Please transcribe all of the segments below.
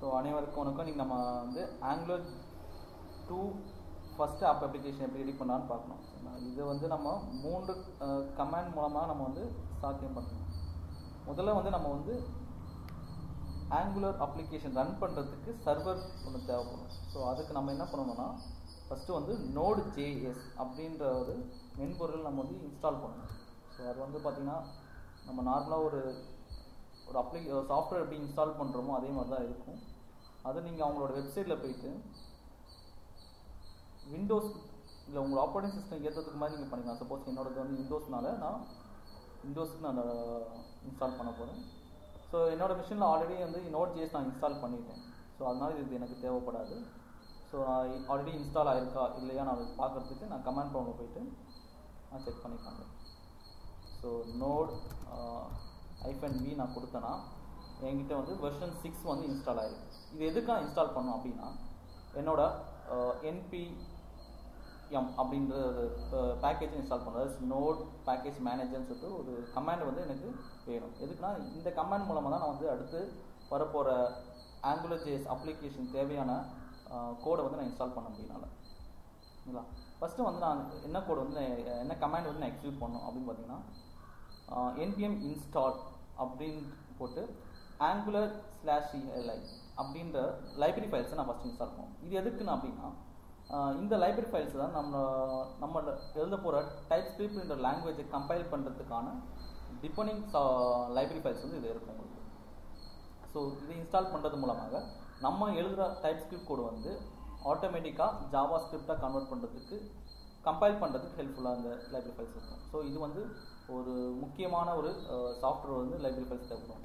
So அனைவருக்கும் வணக்கம் நீங்கள் நம்ம வந்து Angular two first app application எப்படி ரெடி பண்ணலான்னு பார்க்கணும் சரிங்களா? இது வந்து நம்ம மூன்று கமாண்ட் மூலமாக நம்ம வந்து சாத்தியம் பண்ணணும் முதல்ல வந்து நம்ம வந்து ஆங்குலர் அப்ளிகேஷன் ரன் பண்ணுறதுக்கு சர்வர் ஒன்று தேவைப்படும் ஸோ அதுக்கு நம்ம என்ன பண்ணணும்னா ஃபஸ்ட்டு வந்து நோடு ஜேஎஸ் அப்படின்ற ஒரு மென்பொருள் நம்ம வந்து இன்ஸ்டால் பண்ணணும் ஸோ அது வந்து பார்த்திங்கன்னா நம்ம நார்மலாக ஒரு ஒரு அப்ளி சாஃப்ட்வேர் எப்படி இன்ஸ்டால் பண்ணுறோமோ அதே மாதிரி தான் இருக்கும் அது நீங்கள் அவங்களோட வெப்சைட்டில் போயிட்டு விண்டோஸ் இல்லை உங்களோட ஆப்ரேட்டிங் சிஸ்டம் ஏற்றதுக்கு மாதிரி நீங்கள் பண்ணிக்கலாம் சப்போஸ் என்னோடது வந்து விண்டோஸ்னால நான் விண்டோஸ்க்கு நான் இன்ஸ்டால் பண்ண போகிறேன் ஸோ என்னோட மிஷினில் ஆல்ரெடி வந்து நோட் ஜேஸ் நான் இன்ஸ்டால் பண்ணிட்டேன் ஸோ அதனால் இது எனக்கு தேவைப்படாது ஸோ நான் ஆல்ரெடி இன்ஸ்டால் ஆயிருக்கா இல்லையா நான் அதை பார்க்குறதுக்கு நான் கமெண்ட் ப்ரோமில் போயிட்டு நான் செக் பண்ணிக்காங்க ஸோ நோட் ஐஃபன் வி நான் கொடுத்தேன்னா என்கிட்ட வந்து வெர்ஷன் சிக்ஸ் வந்து இன்ஸ்டால் ஆயிருக்கு இது எதுக்கு நான் இன்ஸ்டால் பண்ணோம் அப்படின்னா என்னோட என்பி எம் அப்படின்ற ஒரு பேக்கேஜ் இன்ஸ்டால் பண்ணுறது நோட் பேக்கேஜ் மேனேஜர்னு சொல்லிட்டு ஒரு கமாண்ட் வந்து எனக்கு வேணும் எதுக்குன்னா இந்த கமாண்ட் மூலமாக தான் நான் வந்து அடுத்து வரப்போகிற ஆங்குலர் ஜேஸ் அப்ளிகேஷன் தேவையான கோடை வந்து நான் இன்ஸ்டால் பண்ண முடியினால சரிங்களா ஃபஸ்ட்டு வந்து நான் என்ன கோடு வந்து நான் என்ன கமாண்ட் வந்து நான் எக்ஸிக்யூட் பண்ணணும் அப்படின்னு பார்த்தீங்கன்னா என்பிஎம் இன்ஸ்டால் அப்படின்னு போட்டு ஆங்குலர் ஸ்லாஷ் இஎல்ஐ அப்படின்ற லைப்ரரி ஃபைல்ஸை நான் ஃபஸ்ட் இன்ஸ்டால் பண்ணுவோம் இது எதுக்குன்னு அப்படின்னா இந்த லைப்ரரி ஃபைல்ஸ் தான் நம்ம நம்ம எழுத போகிற டைப் ஸ்கிரிப்ட்ன்ற லாங்குவேஜை கம்பைல் பண்ணுறதுக்கான டிபெண்டிங் லைப்ரரி ஃபைல்ஸ் வந்து இது இருக்கும் உங்களுக்கு ஸோ இதை இன்ஸ்டால் பண்ணுறது மூலமாக நம்ம எழுதுகிற டைப் ஸ்கிரிப்ட் கோடு வந்து ஆட்டோமேட்டிக்காக ஜாவா ஸ்கிரிப்டாக கன்வெர்ட் பண்ணுறதுக்கு கம்பைல் பண்ணுறதுக்கு ஹெல்ப்ஃபுல்லாக இந்த லைப்ரரி ஃபைல்ஸ் இருக்கும் ஸோ இது வந்து ஒரு முக்கியமான ஒரு சாஃப்ட்வேர் வந்து லைப்ரரி ஃபைல்ஸ் தேவைப்படும்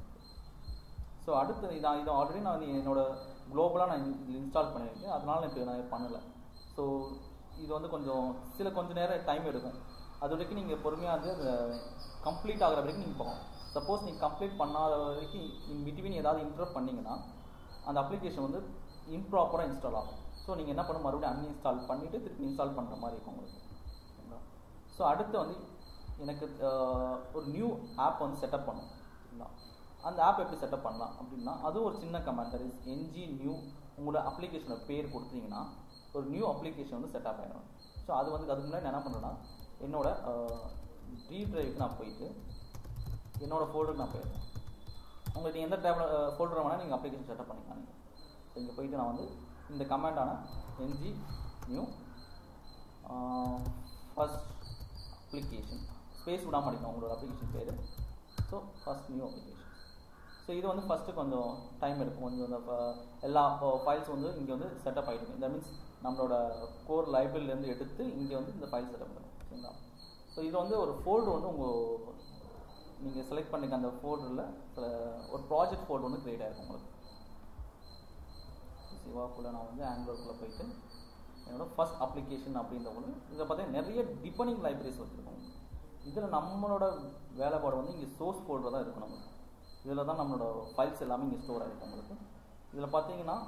ஸோ அடுத்து இதான் இது ஆல்ரெடி நான் வந்து என்னோட குளோபலாக நான் இன்ஸ்டால் பண்ணியிருக்கேன் அதனால இப்போ நான் பண்ணலை ஸோ இது வந்து கொஞ்சம் சில கொஞ்சம் நேரம் டைம் எடுக்கும் அது வரைக்கும் நீங்கள் பொறுமையாக வந்து அதை கம்ப்ளீட் ஆகிற வரைக்கும் நீங்கள் போகணும் சப்போஸ் நீங்கள் கம்ப்ளீட் பண்ணாத வரைக்கும் இன் பிட்வீன் ஏதாவது இன்டர்ப்ட் பண்ணிங்கன்னா அந்த அப்ளிகேஷன் வந்து இம்ப்ராப்பராக இன்ஸ்டால் ஆகும் ஸோ நீங்கள் என்ன பண்ணணும் மறுபடியும் அன்இன்ஸ்டால் பண்ணிவிட்டு திருப்பி இன்ஸ்டால் பண்ணுற மாதிரி இருக்கும் உங்களுக்கு சரிங்களா ஸோ அடுத்து வந்து எனக்கு ஒரு நியூ ஆப் வந்து செட்டப் பண்ணும் சரிங்களா அந்த ஆப் எப்படி செட்டப் பண்ணலாம் அப்படின்னா அதுவும் ஒரு சின்ன comment that is NG new உங்களோட அப்ளிகேஷனோட பேர் கொடுத்தீங்கன்னா ஒரு நியூ அப்ளிகேஷன் வந்து செட்டப் ஆகிடும் ஸோ அது வந்து அதுக்கு முன்னாடி என்ன பண்ணுறேன்னா என்னோட டி ட்ரைவுக்கு நான் போயிட்டு என்னோட ஃபோல்டருக்கு நான் போயிடுறேன் உங்களுக்கு நீங்கள் எந்த டேப்ல ஃபோல்டர் வேணால் நீங்கள் அப்ளிகேஷன் செட்டப் பண்ணிக்கலாம் நீங்கள் ஸோ இங்கே போயிட்டு நான் வந்து இந்த கமெண்டான NG new first application space விடாம அடிக்கும் உங்களோட அப்ளிகேஷன் பேர் so first new application so இது வந்து ஃபஸ்ட்டு கொஞ்சம் டைம் எடுக்கும் கொஞ்சம் அந்த எல்லா ஃபைல்ஸ் வந்து இங்கே வந்து செட்டப் ஆகிடும் தட் மீன்ஸ் நம்மளோட கோர் லைப்ரரியிலேருந்து எடுத்து இங்கே வந்து இந்த ஃபைல் செட்டப் பண்ணும் சரிங்களா ஸோ இது வந்து ஒரு ஃபோல்டர் வந்து உங்கள் நீங்கள் செலக்ட் பண்ணிக்க அந்த ஃபோல்டரில் ஒரு ப்ராஜெக்ட் ஃபோல்டர் வந்து க்ரியேட் ஆகிருக்கும் உங்களுக்கு சிவாக்குள்ளே நான் வந்து ஆண்ட்ராய்டுக்குள்ளே போயிட்டு என்னோடய ஃபஸ்ட் அப்ளிகேஷன் அப்படின்ற ஒன்று இதில் பார்த்தீங்கன்னா நிறைய டிபெண்டிங் லைப்ரரிஸ் வச்சுருக்கோம் இதில் நம்மளோட வேலைப்பாடு வந்து இங்கே சோர்ஸ் ஃபோல்டர் தான் இருக்கும் நமக்கு இதில் தான் நம்மளோட ஃபைல்ஸ் எல்லாமே இங்கே ஸ்டோர் ஆகிருக்கும் உங்களுக்கு இதில் பார்த்தீங்கன்னா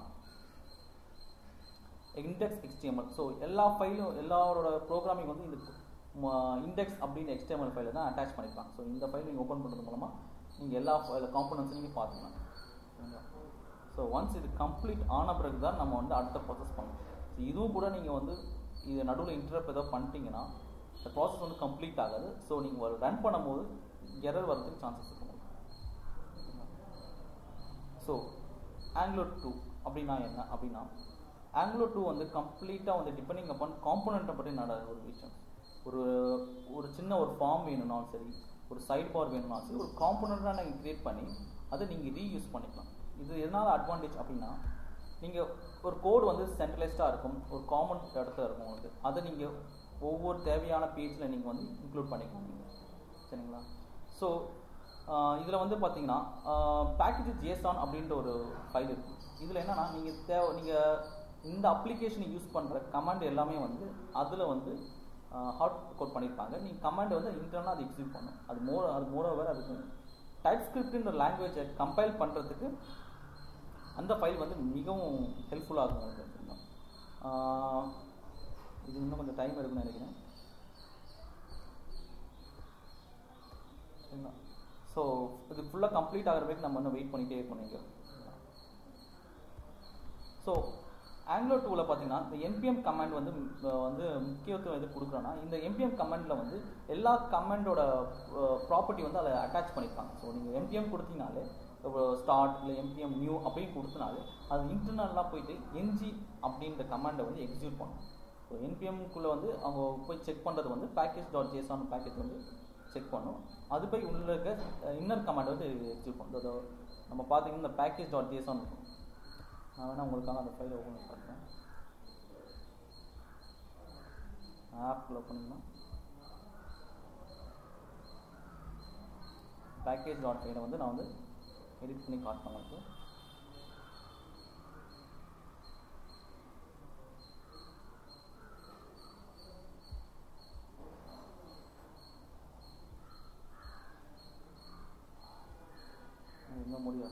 இண்டெக்ஸ் எக்ஸ்டிஎம்எல் ஸோ எல்லா ஃபைலும் எல்லாரோட ப்ரோக்ராமிங் வந்து இது இண்டெக்ஸ் அப்படின்னு எக்ஸ்டிஎம்எல் ஃபைலை தான் அட்டாச் பண்ணிக்கலாம் ஸோ இந்த ஃபைல் நீங்கள் ஓப்பன் பண்ணுறது மூலமாக நீங்கள் எல்லா காம்பனன்ஸும் நீங்கள் பார்த்துக்கலாம் சரிங்களா ஸோ ஒன்ஸ் இது கம்ப்ளீட் ஆன பிறகு தான் நம்ம வந்து அடுத்த ப்ராசஸ் பண்ணணும் ஸோ இதுவும் கூட நீங்கள் வந்து இது நடுவில் இன்டர்ப் ஏதோ பண்ணிட்டீங்கன்னா இந்த ப்ராசஸ் வந்து கம்ப்ளீட் ஆகாது ஸோ நீங்கள் ரன் பண்ணும்போது எரர் வரதுக்கு சான்சஸ் இருக்கும் ஸோ ஆங்குலோ டூ அப்படின்னா என்ன அப்படின்னா ஆங்குலோ டூ வந்து கம்ப்ளீட்டாக வந்து டிபெண்டிங் அப்பான் காம்பனண்ட்டை பற்றி நட ஒரு விஷயம் ஒரு ஒரு சின்ன ஒரு ஃபார்ம் வேணும்னாலும் சரி ஒரு சைட் பார் வேணும்னாலும் சரி ஒரு காம்பனண்ட்டாக நீங்கள் க்ரியேட் பண்ணி அதை நீங்கள் ரீயூஸ் பண்ணிக்கலாம் இது எதனால் அட்வான்டேஜ் அப்படின்னா நீங்கள் ஒரு கோடு வந்து சென்ட்ரலைஸ்டாக இருக்கும் ஒரு காமன் இடத்துல இருக்கும் உங்களுக்கு அதை நீங்கள் ஒவ்வொரு தேவையான பேஜில் நீங்கள் வந்து இன்க்ளூட் பண்ணிக்கலாம் நீங்கள் சரிங்களா ஸோ இதில் வந்து பார்த்தீங்கன்னா பேக்கேஜ் ஜேசான் அப்படின்ற ஒரு ஃபைல் இருக்குது இதில் என்னென்னா நீங்கள் தேவை நீங்கள் இந்த அப்ளிகேஷனை யூஸ் பண்ணுற கமாண்ட் எல்லாமே வந்து அதில் வந்து ஹாட் கோட் பண்ணியிருப்பாங்க நீங்கள் கமாண்ட் வந்து இன்டர்னாக அது எக்ஸிக்யூட் பண்ணும் அது மோர் அது மோரோவர் அதுக்கு டைப் ஸ்கிரிப்ட்ன்ற லாங்குவேஜை கம்பைல் பண்ணுறதுக்கு அந்த ஃபைல் வந்து மிகவும் ஹெல்ப்ஃபுல்லாக இருக்கும் எனக்கு இது இன்னும் கொஞ்சம் டைம் இருக்குன்னு நினைக்கிறேன் சரிங்களா ஸோ இது ஃபுல்லாக கம்ப்ளீட் ஆகிற வரைக்கும் நம்ம இன்னும் வெயிட் பண்ணிகிட்டே இருக்கணும் இங்கே ஸோ ஆங்குலர் டூவில் பார்த்தீங்கன்னா இந்த என்பிஎம் கமாண்ட் வந்து அஹ், வந்து முக்கியத்துவம் எது கொடுக்குறோன்னா இந்த என்பிஎம் கமாண்டில் வந்து எல்லா கமாண்டோட ப்ராப்பர்ட்டி வந்து அதை அட்டாச் பண்ணியிருக்காங்க ஸோ நீங்கள் என்பிஎம் கொடுத்தீங்கனாலே ஸ்டார்ட் இல்லை என்பிஎம் நியூ அப்படின்னு கொடுத்தனாலே அது இன்டர்னலாக போயிட்டு என்ஜி அப்படின்ற கமாண்டை வந்து எக்ஸிக்யூட் பண்ணும் ஸோ என்பிஎம்குள்ளே வந்து அவங்க போய் செக் பண்ணுறது வந்து பேக்கேஜ் டாட் ஜேசான் பேக்கேஜ் வந்து செக் பண்ணும் அது போய் உள்ள இருக்க இன்னர் கமாண்ட் வந்து எக்ஸிக்யூட் பண்ணும் அதோ நம்ம பார்த்தீங்கன்னா இந்த பேக்கேஜ் டாட் ஜேசான் இருக்கும் நான் வேணா உங்களுக்காக அந்த ஃபைல் ஓப்பன் பண்ணி காட்டுறேன் ஆப்பில் பண்ணிங்கன்னா பேக்கேஜ் டாட் ஃபைலை வந்து நான் வந்து எடிட் பண்ணி காட்டுறேன் உங்களுக்கு இன்னும் முடியாது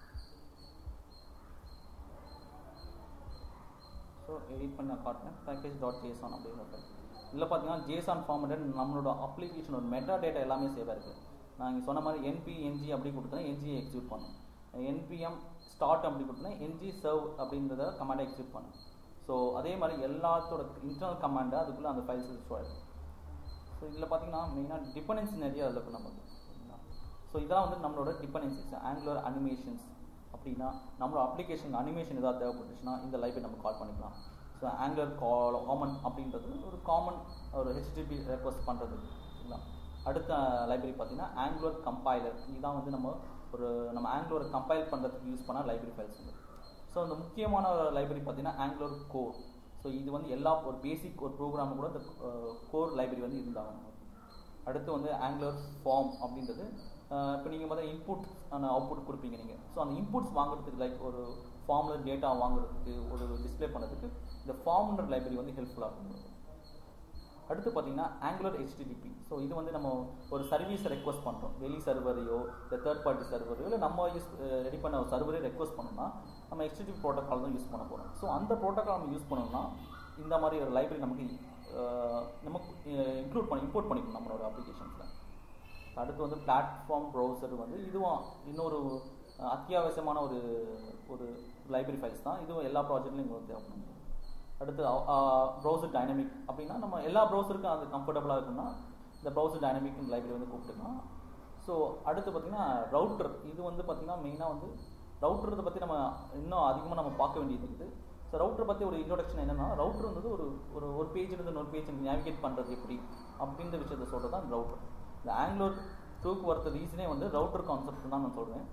ஸோ எடிட் பண்ணி நான் காட்டுறேன் பேக்கேஜ் டாட் ஜேசான் அப்படின்னு ஒரு இதில் பார்த்தீங்கன்னா ஜேசான் ஃபார்மேட் நம்மளோட அப்ளிகேஷனோட மெட்டா டேட்டா எல்லாமே சேவாக இருக்குது நான் இங்கே சொன்ன மாதிரி என்பி என்ஜி அப்படி கொடுத்தேன் என்ஜி எக்ஸிக்யூட் பண்ணும் என்பிஎம் ஸ்டார்ட் அப்படி கொடுத்தேன் என்ஜி சர்வ் அப்படின்றத கமாண்டை எக்ஸிக்யூட் பண்ணும் ஸோ அதே மாதிரி எல்லாத்தோட இன்டர்னல் கமாண்டை அதுக்குள்ளே அந்த ஃபைல்ஸ் ஷோ ஆகிடும் ஸோ இதில் பார்த்தீங்கன்னா மெயினாக டிபெண்டன்சி நிறைய அதில் இருக்கும் நமக்கு ஸோ இதெல்லாம் வந்து நம்மளோட டிபெண்டன்சிஸ் ஆங்குலர் அனிமேஷன்ஸ் அப்படின்னா நம்மளோட அப்ளிகேஷன் அனிமேஷன் ஏதாவது தேவைப்பட்டுச்சுன்னா இந்த லைப்ரரி நம்ம கால் பண்ணிக்கலாம் ஸோ ஆங்குலர் கால் காமன் அப்படின்றது ஒரு காமன் ஒரு ஹெச்டிபி ரெக்வஸ்ட் பண்ணுறது சரிங்களா அடுத்த லைப்ரரி பார்த்தீங்கன்னா ஆங்குலர் கம்பைலர் இதுதான் வந்து நம்ம ஒரு நம்ம ஆங்குலர் கம்பைல் பண்ணுறதுக்கு யூஸ் பண்ண லைப்ரரி ஃபைல்ஸ் வந்து ஸோ அந்த முக்கியமான லைப்ரரி பார்த்தீங்கன்னா ஆங்குலர் கோர் ஸோ இது வந்து எல்லா ஒரு பேசிக் ஒரு ப்ரோக்ராம் கூட இந்த கோர் லைப்ரரி வந்து இருந்தாங்க அடுத்து வந்து ஆங்குலர் ஃபார்ம் அப்படின்றது இப்போ நீங்கள் பார்த்தா இன்புட் அவுட்புட் கொடுப்பீங்க நீங்கள் ஸோ அந்த இன்புட்ஸ் வாங்குறதுக்கு லைக் ஒரு ஃபார்மில் டேட்டா வாங்குறதுக்கு ஒரு டிஸ்ப்ளே பண்ணுறதுக்கு இந்த ஃபார்ம்ன்ற லைப்ரரி வந்து ஹெல்ப்ஃபுல்லாக இருக்கும் அடுத்து பார்த்தீங்கன்னா ஆங்குலர் ஹெச்டிடிபி ஸோ இது வந்து நம்ம ஒரு சர்வீஸ் ரெக்வஸ்ட் பண்ணுறோம் வெளி சர்வரையோ இல்லை தேர்ட் பார்ட்டி சர்வரையோ இல்லை நம்ம யூஸ் ரெடி பண்ண ஒரு சர்வரே ரெக்வஸ்ட் பண்ணோம்னா நம்ம ஹெச்டிடிபி ப்ரோட்டோக்கால் தான் யூஸ் பண்ண போகிறோம் ஸோ அந்த ப்ரோட்டோக்கால் நம்ம யூஸ் பண்ணோம்னா இந்த மாதிரி ஒரு லைப்ரரி நமக்கு அஹ், நமக்கு இன்க்ளூட் பண்ணி இம்போர்ட் பண்ணிக்கணும் நம்மளோட அப்ளிகேஷன்ஸில் அடுத்து வந்து பிளாட்ஃபார்ம் ப்ரௌசர் வந்து இதுவும் இன்னொரு அஹ், அத்தியாவசியமான ஒரு ஒரு லைப்ரரி ஃபைல்ஸ் தான் இதுவும் எல்லா ப்ராஜெக்ட்லையும் உங்களுக்கு தேவைப்படும் அடுத்து ப்ரௌசர் டைனமிக் அப்படின்னா நம்ம எல்லா ப்ரௌசருக்கும் அது கம்ஃபர்டபுளாக இருக்குன்னா இந்த ப்ரௌசர் டைனமிக் லைப்ரரி வந்து கூப்பிட்டுக்கலாம் ஸோ அடுத்து பார்த்தீங்கன்னா ரவுட்டர் இது வந்து பார்த்தீங்கன்னா மெயினாக வந்து ரவுட்டரை பற்றி நம்ம இன்னும் அதிகமாக நம்ம பார்க்க வேண்டியது இருக்குது ஸோ ரவுட்டரை பற்றி ஒரு இன்ட்ரோடக்ஷன் என்னன்னா ரவுட்டர் வந்து ஒரு ஒரு ஒரு பேஜ்லேருந்து இன்னொரு பேஜ் நேவிகேட் பண்ணுறது எப்படி அப்படின்ற விஷயத்த சொல்கிறது தான் ரவுட்டர் இந்த ஆங்குலர் டூக்கு வரது ரீசனே வந்து ரவுட்டர் கான்செப்ட் தான் நான் சொல்கிறேன்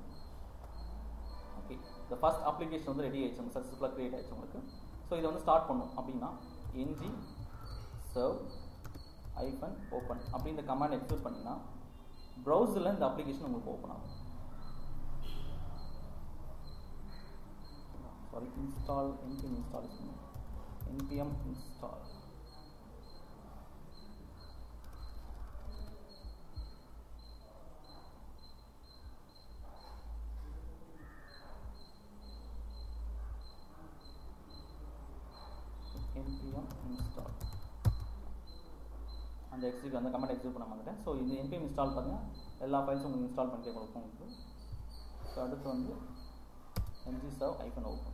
ஓகே இந்த ஃபர்ஸ்ட் அப்ளிகேஷன் வந்து ரெடி ஆயிடுச்சு உங்களுக்கு சக்ஸஸ்ஃபுல்லாக க்ரியேட் ஆயிடுச்சு உங்களுக்கு ஸோ இதை வந்து ஸ்டார்ட் பண்ணும் அப்படின்னா என்ஜி சர்வ் ஐஃபன் ஓப்பன் அப்படின்ற கமாண்ட் எக்ஸிக்யூட் பண்ணிங்கன்னா ப்ரௌசரில் இந்த அப்ளிகேஷன் உங்களுக்கு ஓப்பன் ஆகும் sorry install npm install npm install npm install அந்த எக்ஸிக் அந்த கமெண்ட் எக்ஸிக்யூட் பண்ண மாட்டேன் ஸோ இந்த npm இன்ஸ்டால் பண்ணுங்க எல்லா ஃபைல்ஸும் உங்களுக்கு இன்ஸ்டால் பண்ணிட்டே கொடுக்கும் உங்களுக்கு ஸோ அடுத்து வந்து ng serve hyphen open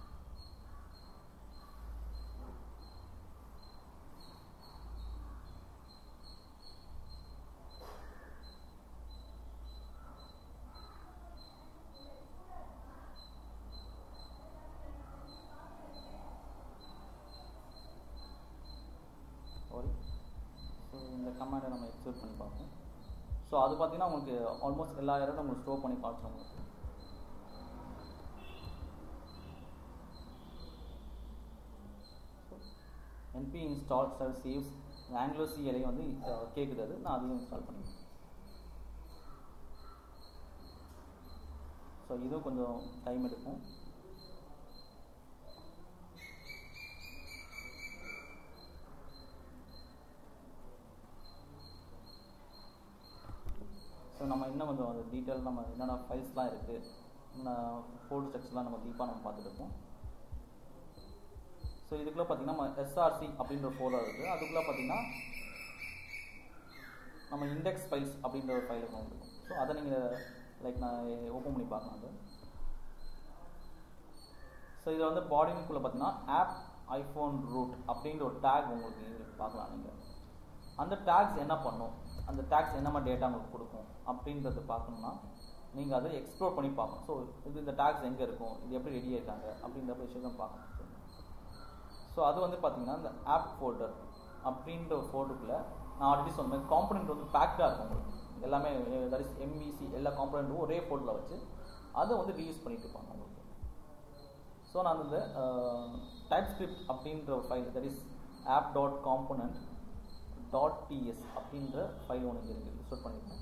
sorry so இந்த கமாண்டை நம்ம எக்ஸிக்யூட் பண்ணி பார்ப்போம் ஸோ அது பார்த்தீங்கன்னா உங்களுக்கு ஆல்மோஸ்ட் எல்லா இடரும் உங்களுக்கு ஸ்டோர் பண்ணி காட்டுறோம் உங்களுக்கு NP install sir saves Angular CLI வந்து அஹ், கேட்குது அது நான் அதையும் இன்ஸ்டால் பண்ணிடுறேன் ஸோ இதுவும் கொஞ்சம் டைம் எடுக்கும் ஸோ நம்ம இன்னும் கொஞ்சம் அது டீட்டெயில் நம்ம என்னென்ன ஃபைல்ஸ்லாம் இருக்குது என்ன கோட் ஸ்ட்ரக்சர்லாம் நம்ம டீப்பாக நம்ம பார்த்துட்டு இருக்கோம் ஸோ இதுக்குள்ளே பார்த்தீங்கன்னா நம்ம எஸ்ஆர்சி அப்படின்ற ஃபோல்டர் இருக்குது அதுக்குள்ளே பார்த்தீங்கன்னா நம்ம இண்டெக்ஸ் ஃபைல்ஸ் அப்படின்ற ஒரு ஃபைல் இருக்கும் ஸோ அதை நீங்கள் லைக் நான் ஓப்பன் பண்ணி பார்க்கலாம் அது ஸோ ஸோ இதில் வந்து பாடிங்குள்ளே பார்த்தீங்கன்னா ஆப் ஐஃபோன் ரூட் அப்படின்ற ஒரு டேக் உங்களுக்கு பார்க்கலாம் நீங்கள் அந்த டேக்ஸ் என்ன பண்ணும் அந்த டேக்ஸ் என்ன மாதிரி டேட்டா உங்களுக்கு கொடுக்கும் அப்படின்றத பார்க்கணும்னா நீங்கள் அதை எக்ஸ்ப்ளோர் பண்ணி பார்க்கணும் ஸோ இது இந்த டேக்ஸ் எங்கே இருக்கும் இது எப்படி ரெடி ஆயிருக்காங்க அப்படின்ற விஷயத்தை பார்க்கணும் ஸோ அது வந்து பார்த்தீங்கன்னா இந்த ஆப் ஃபோல்டர் அப்படின்ற ஒரு ஃபோல்டருக்குள்ளே நான் ஆல்ரெடி சொன்ன மாதிரி காம்பனண்ட் வந்து பேக்டாக இருக்கும் உங்களுக்கு எல்லாமே தட் இஸ் எம்விசி எல்லா காம்பனண்ட்டும் ஒரே ஃபோல்டரில் வச்சு அதை வந்து ரீயூஸ் பண்ணிட்டு இருப்பாங்க உங்களுக்கு ஸோ நான் இந்த டைப் ஸ்கிரிப்ட் அப்படின்ற ஒரு file that is app dot component dot TS அப்படின்ற ஃபைல் ஒன்று இருக்குது ஸ்டோர் பண்ணியிருக்கேன்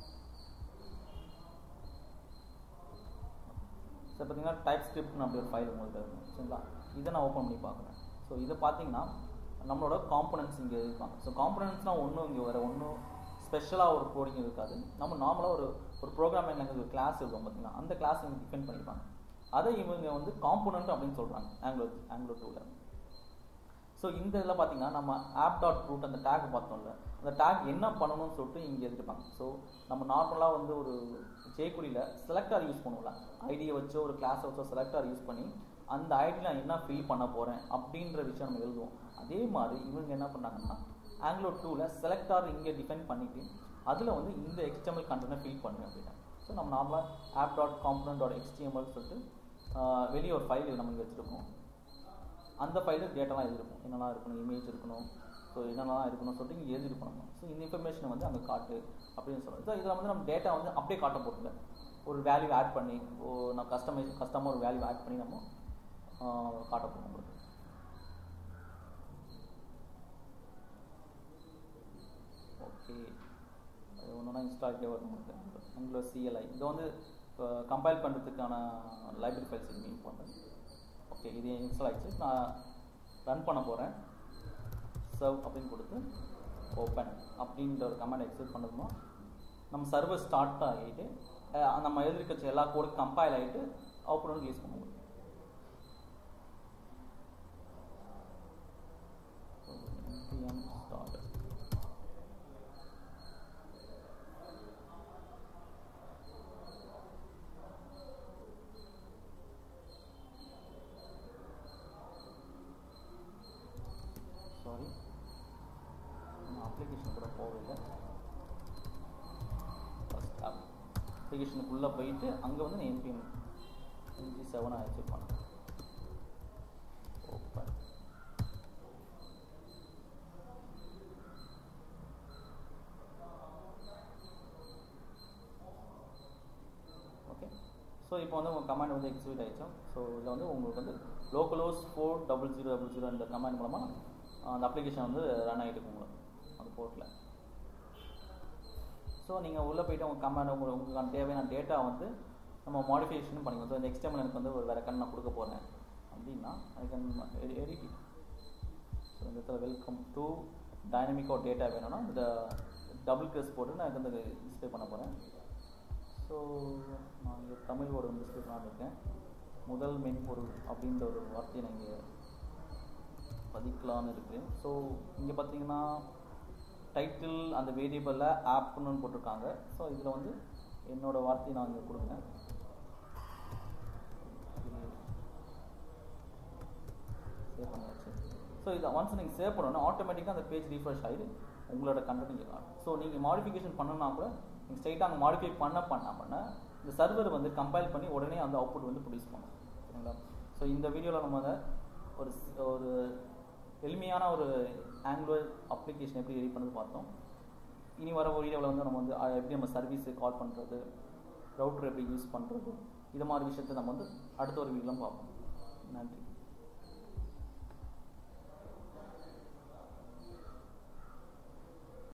ஸோ பார்த்தீங்கன்னா டைப் ஸ்கிரிப்ட்னு அப்படி ஒரு ஃபைல் உங்கள்கிட்ட இருக்கும் சரிங்களா இதை நான் ஓப்பன் பண்ணி பார்க்குறேன் ஸோ இதை பார்த்தீங்கன்னா நம்மளோட காம்பனன்ட்ஸ் இங்கே இருப்பாங்க ஸோ காம்பனன்ட்ஸ்னால் ஒன்றும் இங்கே வர ஒன்றும் ஸ்பெஷலாக ஒரு கோடிங் இருக்காது நம்ம நார்மலாக ஒரு ஒரு ப்ரோக்ராமிங் லாங்குவேஜ் ஒரு கிளாஸ் இருக்கும் பார்த்தீங்கன்னா அந்த கிளாஸ் இவங்க டிஃபைன் பண்ணியிருப்பாங்க அதை இவங்க வந்து காம்பனண்ட் அப்படின்னு சொல்கிறாங்க ஆங்கிலோ ஆங்கிலோ டூவில் ஸோ இந்த இதில் பார்த்தீங்கன்னா நம்ம ஆப் டாட் ரூட் அந்த டேக் பார்த்தோம்ல அந்த டேக் என்ன பண்ணணும்னு சொல்லிட்டு இங்கே எழுதிருப்பாங்க ஸோ நம்ம நார்மலாக வந்து ஒரு ஜேக்குடியில் செலக்டார் யூஸ் பண்ணுவோம்ல ஐடியை வச்சோ ஒரு கிளாஸை வச்சோ செலக்டார் யூஸ் பண்ணி அந்த ஐடி நான் என்ன ஃபில் பண்ண போகிறேன் அப்படின்ற விஷயம் நம்ம எழுதுவோம் அதே மாதிரி இவங்க என்ன பண்ணாங்கன்னா ஆங்கிலோ டூவில் செலக்டார் இங்கே டிஃபைன் பண்ணிவிட்டு அதில் வந்து இந்த எக்ஸ்டெமல் கண்டென்ட்டை ஃபில் பண்ணு அப்படின்னாங்க ஸோ நம்ம நார்மலாக app dot component dot HTML சொல்லிட்டு வெளியே ஒரு ஃபைல் நம்ம இங்கே வச்சுருக்கோம் அந்த ஃபைலில் டேட்டாலாம் எழுதிருக்கும் என்னெல்லாம் இருக்கணும் இமேஜ் இருக்கணும் ஸோ என்னெல்லாம் இருக்கணும் சொல்லிட்டு இங்கே எழுதிருப்போம் நம்ம ஸோ இந்த இன்ஃபர்மேஷனை வந்து அங்கே காட்டு அப்படின்னு சொல்லுவோம் ஸோ இதில் வந்து நம்ம டேட்டா வந்து அப்படியே காட்ட போட்டுங்க ஒரு வேல்யூ ஆட் பண்ணி ஓ நான் கஸ்டமைஸ் கஸ்டமர் ஒரு வேல்யூ ஆட் பண்ணி நம்ம காட்ட போகிறோம் உங்களுக்கு ஓகே அது ஒன்றுனா இன்ஸ்டால்ட்டே வரும் உங்களுக்கு உங்களோட சிஎல்ஐ இதை வந்து கம்பைல் பண்ணுறதுக்கான லைப்ரரி ஃபைல்ஸ் இங்கே பண்ணுறேன் ஓகே இது இன்ஸ்டால் ஆகிடுச்சு நான் ரன் பண்ண போகிறேன் சர்வ் அப்படின்னு கொடுத்து ஓப்பன் அப்படின்ற ஒரு கமெண்ட் எக்ஸிட் பண்ணதுமோ நம்ம சர்வர் ஸ்டார்ட் ஆகிட்டு நம்ம எழுதிருக்க எல்லா கோடும் கம்பைல் ஆகிட்டு அவுட்புட் வந்து ரிலீஸ் பண்ணுவோம் npm start சாரி நம்ம அப்ளிகேஷன் கூட போகல ஃபஸ்ட் ஆப் அப்ளிகேஷனுக்குள்ளே போயிட்டு அங்கே வந்து நான் என்பிஎம் என்ஜி செவனை அச்சீவ் பண்ணேன் ஓப்பன் ஓகே ஸோ இப்போ வந்து உங்கள் கமாண்ட் வந்து எக்ஸிக்யூட் ஆகிடுச்சோம் ஸோ இதில் வந்து உங்களுக்கு வந்து localhost four double zero double zero அந்த கமாண்ட் மூலமாக அந்த அப்ளிகேஷன் வந்து ரன் ஆகிட்டு இருக்கும் உங்களுக்கு அந்த போர்ட்டில் ஸோ நீங்கள் உள்ளே போயிட்டு உங்கள் கமாண்ட் உங்களுக்கு உங்களுக்கு தேவையான டேட்டா வந்து நம்ம மாடிஃபிகேஷன் பண்ணிக்கணும் ஸோ இந்த எக்ஸ்டெமல் எனக்கு வந்து ஒரு வேறு கண் நான் கொடுக்க போகிறேன் அப்படின்னா ஐ கேன் எடிட் ஸோ இந்த இடத்துல வெல்கம் டு டைனமிக்காக டேட்டா வேணும்னா இந்த டபுள் க்ரெஸ் போட்டு நான் வந்து டிஸ்பிளே பண்ண போகிறேன் ஸோ நான் இங்கே தமிழ் வேர்டு வந்து டிஸ்பிளே பண்ணிருக்கேன் முதல் மென்பொருள் அப்படின்ற ஒரு வார்த்தையை நான் இங்கே பதிக்கலான்னு இருக்குது ஸோ இங்கே பார்த்தீங்கன்னா டைட்டில் அந்த வேரியபிளில் ஆப்னு போட்டிருக்காங்க ஸோ இதில் வந்து என்னோடய வார்த்தையை நான் இங்கே கொடுக்குறேன் சேவ் பண்ணியாச்சு ஸோ இதை ஒன்ஸ் நீங்கள் சேவ் பண்ணோன்னா ஆட்டோமேட்டிக்காக அந்த பேஜ் ரீஃப்ரெஷ் ஆகிடு உங்களோட கண்டென்ட் இங்கே காணும் ஸோ நீங்கள் மாடிஃபிகேஷன் பண்ணனா கூட நீங்கள் ஸ்ட்ரைட்டாக அங்கே மாடிஃபை பண்ண பண்ண பண்ண இந்த சர்வர் வந்து கம்பைல் பண்ணி உடனே அந்த அவுட்புட் வந்து ப்ரொடியூஸ் பண்ணும் சரிங்களா ஸோ இந்த வீடியோவில் நம்ம அதை ஒரு ஒரு எளிமையான ஒரு ஆங்குலர் அப்ளிகேஷன் எப்படி ரெடி பண்ணது பார்த்தோம் இனி வர ஒரு வீடியோவில் வந்து நம்ம வந்து எப்படி நம்ம சர்வீஸு கால் பண்ணுறது ரவுட்டர் எப்படி யூஸ் பண்ணுறது இது மாதிரி விஷயத்தை நம்ம வந்து அடுத்த ஒரு வீடியோவில் பார்ப்போம் நன்றி